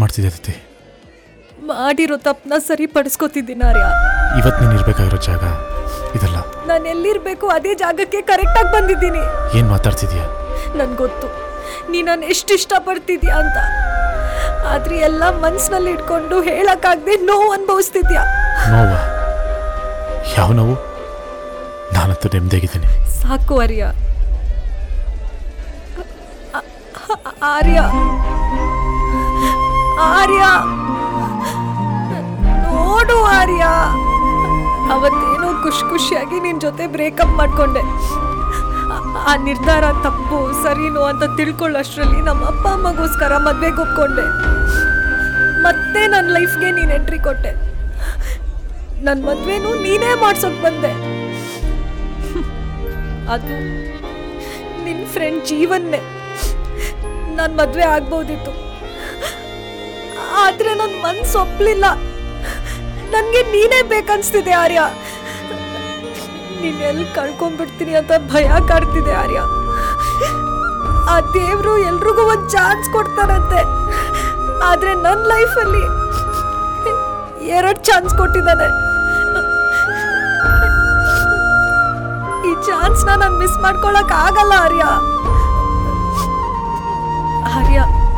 ಮಾಡ್ತಿದ್ದೆ ಅದಿತಿ ಮಾಡಿರೋ ತಪ್ಪನ್ನ ಸರಿಪಡಿಸ್ಕೋತಿದ್ದೀನಿ ಆರ್ಯ ಇವತ್ತು ನೀನು ಇರಬೇಕಾಗಿರೋ ಜಾಗ ಇದಲ್ಲ ನಾನು ಎಲ್ಲಿರ್ಬೇಕು ಅದೇ ಜಾಗಕ್ಕೆ ಕರೆಕ್ಟಾಗಿ ಬಂದಿದ್ದೀನಿ ಏನು ಮಾತಾಡ್ತಿದ್ಯಾ ನನ್ಗೆ ಗೊತ್ತು ನೀ ನಾನು ಎಷ್ಟು ಇಷ್ಟಪಡ್ತಿದ್ಯಾ ಅಂತ ಆದ್ರೆ ಎಲ್ಲ ಮನ್ಸಿನಲ್ಲಿ ಇಟ್ಕೊಂಡು ಹೇಳಕ್ಕಾಗದೆ ನೋವು ಅನುಭವಿಸ್ತಿದ್ಯಾ ನೋವಾ ಯಾವ ನೋವು ನಾನಂತೂ ನೆಮ್ಮದಿಯಾಗಿದ್ದೀನಿ ಸಾಕು ಆರ್ಯ ಆ- ಆ- ಆರ್ಯ ಆರ್ಯ ನೋಡು ಆರ್ಯ ಅವತ್ತೇನೋ ಖುಷಿ ಖುಷಿಯಾಗಿ ನಿನ್ ಜೊತೆ ಬ್ರೇಕಪ್ ಮಾಡ್ಕೊಂಡೆ ಆ- ಆ ನಿರ್ಧಾರ ತಪ್ಪು ಸರಿನೋ ಅಂತ ತಿಳ್ಕೊಳ್ಳೋಷ್ಟ್ರಲ್ಲಿ ನಮ್ಮ ಅಪ್ಪ ಅಮ್ಮಗೋಸ್ಕರ ಮದ್ವೆಗೆ ಒಪ್ಕೊಂಡೆ ಮತ್ತೆ ನನ್ನ ಲೈಫ್ಗೆ ನೀನು ಎಂಟ್ರಿ ಕೊಟ್ಟೆ ನನ್ನ ಮದ್ವೆನೂ ನೀನೇ ಮಾಡ್ಸೋಕ್ ಬಂದೆ ಅದು ನಿನ್ನ ಫ್ರೆಂಡ್ ಜೀವನ್ನೇ ನಾನು ಮದುವೆ ಆಗ್ಬೋದಿತ್ತು ಆದ್ರೆ ನನ್ನ ಮನ್ಸು ಒಪ್ಲಿಲ್ಲ ನನಗೆ ನೀನೇ ಬೇಕನ್ಸ್ತಿದೆ ಆರ್ಯ ನೀನೆಲ್ಲಿ ಕಳ್ಕೊಂಡ್ಬಿಡ್ತೀನಿ ಅಂತ ಭಯ ಕಾಡ್ತಿದೆ ಆರ್ಯ ಆ ದೇವ್ರು ಎಲ್ರಿಗೂ ಒಂದು ಚಾನ್ಸ್ ಕೊಡ್ತಾರಂತೆ ಆದ್ರೆ ನನ್ನ ಲೈಫಲ್ಲಿ ಎರಡು ಚಾನ್ಸ್ ಕೊಟ್ಟಿದ್ದಾನೆ ಈ ಚಾನ್ಸ್ನ ನಾನು ಮಿಸ್ ಮಾಡ್ಕೊಳಕ್ ಆಗಲ್ಲ Arya Arya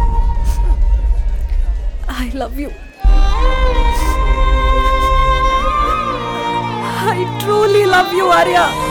I love you I truly love you Arya